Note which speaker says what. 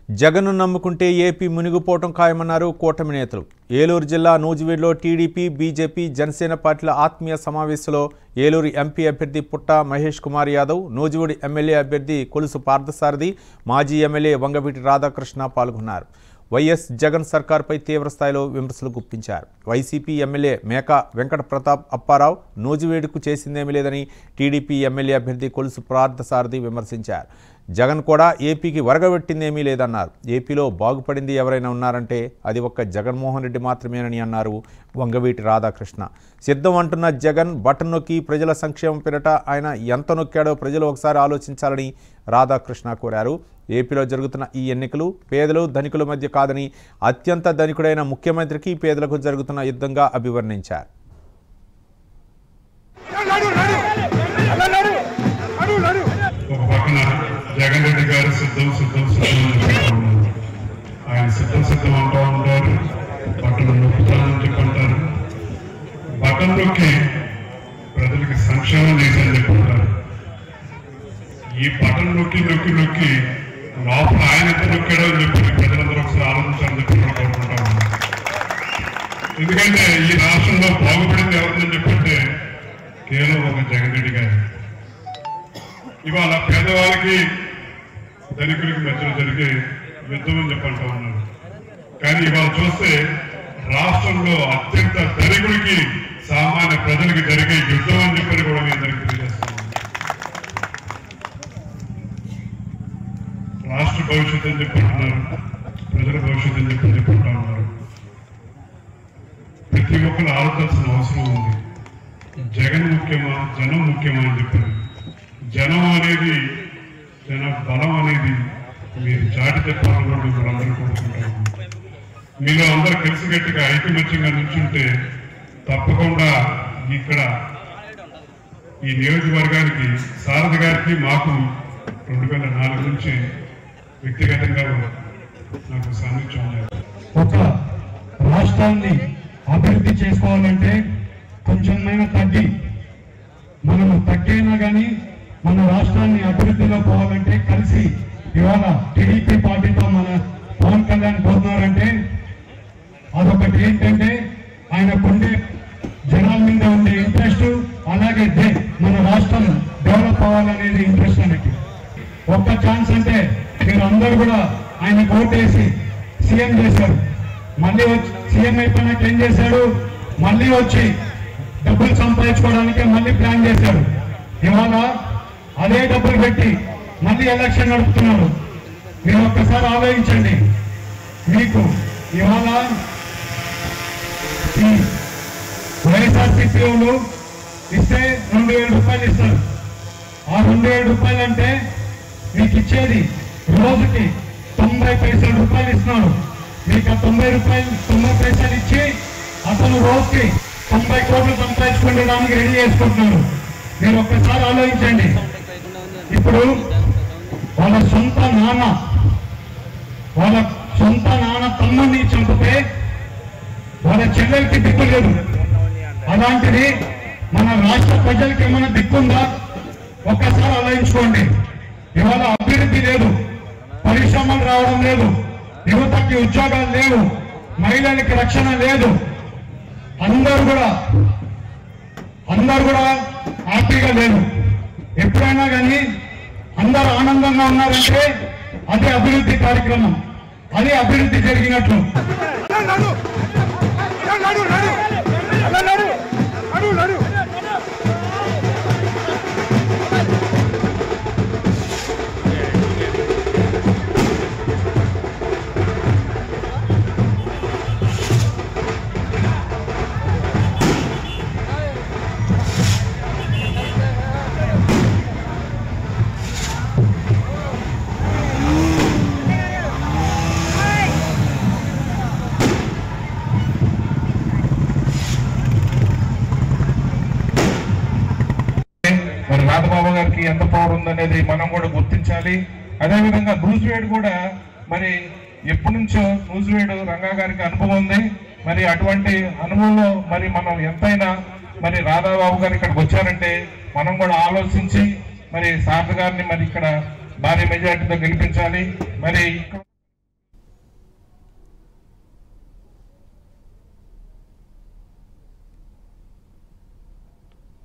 Speaker 1: జగన్ను నమ్ముకుంటే ఏపీ మునిగిపోవటం ఖాయమన్నారు కూటమి నేతలు ఏలూరు జిల్లా నూజివీడులో టీడీపీ బీజేపీ జనసేన పార్టీల ఆత్మీయ సమావేశంలో ఏలూరు ఎంపీ అభ్యర్థి పుట్ట మహేష్ కుమార్ యాదవ్ నూజివీడు ఎమ్మెల్యే అభ్యర్థి కొలుసు పార్థసారథి మాజీ ఎమ్మెల్యే వంగవీటి రాధాకృష్ణ పాల్గొన్నారు వైఎస్ జగన్ సర్కార్పై తీవ్రస్థాయిలో విమర్శలు గుప్పించారు వైసీపీ ఎమ్మెల్యే మేకా వెంకట ప్రతాప్ అప్పారావు నూజివేడుకు చేసిందేమీ లేదని టీడీపీ ఎమ్మెల్యే అభ్యర్థి కొలుసు పార్థసారథి విమర్శించారు జగన్ కూడా ఏపీకి వరగబెట్టిందేమీ లేదన్నారు ఏపీలో బాగుపడింది ఎవరైనా ఉన్నారంటే అది ఒక్క జగన్మోహన్ రెడ్డి మాత్రమేనని అన్నారు వంగవీటి రాధాకృష్ణ సిద్ధం అంటున్న జగన్ బటన్ నొక్కి ప్రజల సంక్షేమం పేరిట ఆయన ఎంత నొక్కాడో ప్రజలు ఒకసారి ఆలోచించాలని రాధాకృష్ణ కోరారు ఏపీలో జరుగుతున్న ఈ ఎన్నికలు పేదలు ధనికుల మధ్య కాదని అత్యంత ధనికుడైన ముఖ్యమంత్రికి పేదలకు జరుగుతున్న యుద్ధంగా అభివర్ణించారు
Speaker 2: నడు నడు అలా నడు నడు నడు
Speaker 3: ఒక పక్కన జగన్ రెడ్డి గారు సిద్ధం సిద్ధం సిద్ధం అని చెప్తా ఉన్నారు ఆయన సిద్ధం సిద్ధం అంటూ ఉంటారు బట్టలు నొక్కుతానని చెప్పంటారు బటన్ నొక్కి ప్రజలకి సంక్షేమం చేశారని చెప్పుకుంటారు ఈ బటన్ నొక్కి నొక్కి నొక్కి లోపల ఆయన ఎంత నొక్కాడో అని చెప్పి ప్రజలందరూ ఒకసారి ఆలోచించాలని చెప్పి నేను కోరుకుంటా ఉన్నాను ఎందుకంటే ఈ రాష్ట్రంలో బాగుపడింది ఎవరిని చెప్పంటే కేవలం ఒక జగన్ రెడ్డి గారు ఇవాళ పేదవాళ్ళకి ధనికులకి మధ్యలో జరిగే యుద్ధం అని చెప్పంటా ఉన్నారు కానీ ఇవాళ చూస్తే రాష్ట్రంలో అత్యంత ధనికుడికి సామాన్య ప్రజలకి జరిగే యుద్ధం అని చెప్పని కూడా నేను అందరికీ తెలియజేస్తున్నాను రాష్ట్ర భవిష్యత్తు అని చెప్పుకుంటున్నారు ప్రజల భవిష్యత్తు అని చెప్పి చెప్పుకుంటా ఉన్నారు ప్రతి ఒక్కరు ఆలోచించాల్సిన అవసరం ఉంది జగన్ ముఖ్యమా జనం ముఖ్యమా అని చెప్పారు జనం అనేది జన బలం అనేది మీరు చాటి చెప్పాలని కూడా మిమ్మల్ని అందరూ కోరుకుంటాము మీలో అందరూ కలిసికట్టుగా ఐకమత్యంగా నుంచుంటే తప్పకుండా ఇక్కడ ఈ నియోజకవర్గానికి సారథి గారికి మాకు రెండు వేల నాలుగు నుంచి వ్యక్తిగతంగా నాకు సాన్నిధ్యం ఉంది
Speaker 4: ఒక రాష్ట్రాన్ని అభివృద్ధి చేసుకోవాలంటే కొంచెమైనా తగ్గి మనము తగ్గైనా కానీ మన రాష్ట్రాన్ని అభివృద్ధిలో పోవాలంటే కలిసి ఇవాళ టీడీపీ పార్టీతో మన పవన్ కళ్యాణ్ కోరుతున్నారంటే అదొకటి ఏంటంటే ఆయనకుండే జనాల మీద ఉండే ఇంట్రెస్ట్ అలాగే దే- మన రాష్ట్రం డెవలప్ అవ్వాలనేది ఇంట్రెస్ట్ ఆయనకి ఒక్క ఛాన్స్ అంటే మీరు అందరూ కూడా ఆయన ఓటేసి సీఎం చేశారు మళ్ళీ వచ్చి సీఎం అయిపోయినాక ఏం చేశాడు మళ్ళీ వచ్చి డబ్బులు సంపాదించుకోవడానికి మళ్ళీ ప్లాన్ చేశాడు ఇవాళ అదే డబ్బులు పెట్టి మళ్ళీ ఎలక్షన్ నడుపుతున్నాడు మీరు ఒక్కసారి ఆలోచించండి మీకు ఇవాళ ఈ వైఎస్ఆర్సీపీ వాళ్ళు ఇస్తే రెండు వేల రూపాయలు ఇస్తారు ఆ రెండు వేల రూపాయలు అంటే మీకు ఇచ్చేది రోజుకి తొంభై పైసల రూపాయలు ఇస్తున్నాడు మీకు ఆ తొంభై రూపాయలు తొంభై పైసలు ఇచ్చి అతను రోజుకి తొంభై కోట్లు సంపాదించుకోవడానికి రెడీ చేసుకుంటున్నారు మీరు ఒక్కసారి ఆలోచించండి ఇప్పుడు వాళ్ళ సొంత నాన్న వాళ్ళ సొంత నాన్న తమ్ముడిని చంపితే వాళ్ళ చెల్లెలకి దిక్కు లేదు అలాంటిది మన రాష్ట్ర ప్రజలకి ఏమైనా దిక్కుందా ఒక్కసారి ఆలోచించుకోండి ఇవాళ అభివృద్ధి లేదు పరిశ్రమలు రావడం లేదు యువతకి ఉద్యోగాలు లేవు మహిళలకి రక్షణ లేదు అందరూ కూడా అందరూ కూడా హ్యాపీగా లేదు ఎప్పుడైనా కానీ అందరూ ఆనందంగా ఉన్నారంటే అదే అభివృద్ధి కార్యక్రమం అదే అభివృద్ధి జరిగినట్లు
Speaker 2: నడు నడు నడు అలా నడు నడు నడు
Speaker 5: మరి రాధబాబు గారికి ఎంత పవర్ ఉందనేది మనం కూడా గుర్తించాలి అదేవిధంగా నూజివేడు కూడా మరి ఎప్పటి నుంచో నూజివేడు రంగా గారికి అనుభవం ఉంది మరి అటువంటి అనుభవంలో మరి మనం ఎంతైనా మరి రాధాబాబు గారు ఇక్కడికి వచ్చారంటే మనం కూడా ఆలోచించి మరి సార్ గారిని మరి ఇక్కడ భారీ మెజార్టీతో గెలిపించాలి మరి ఇక్కడ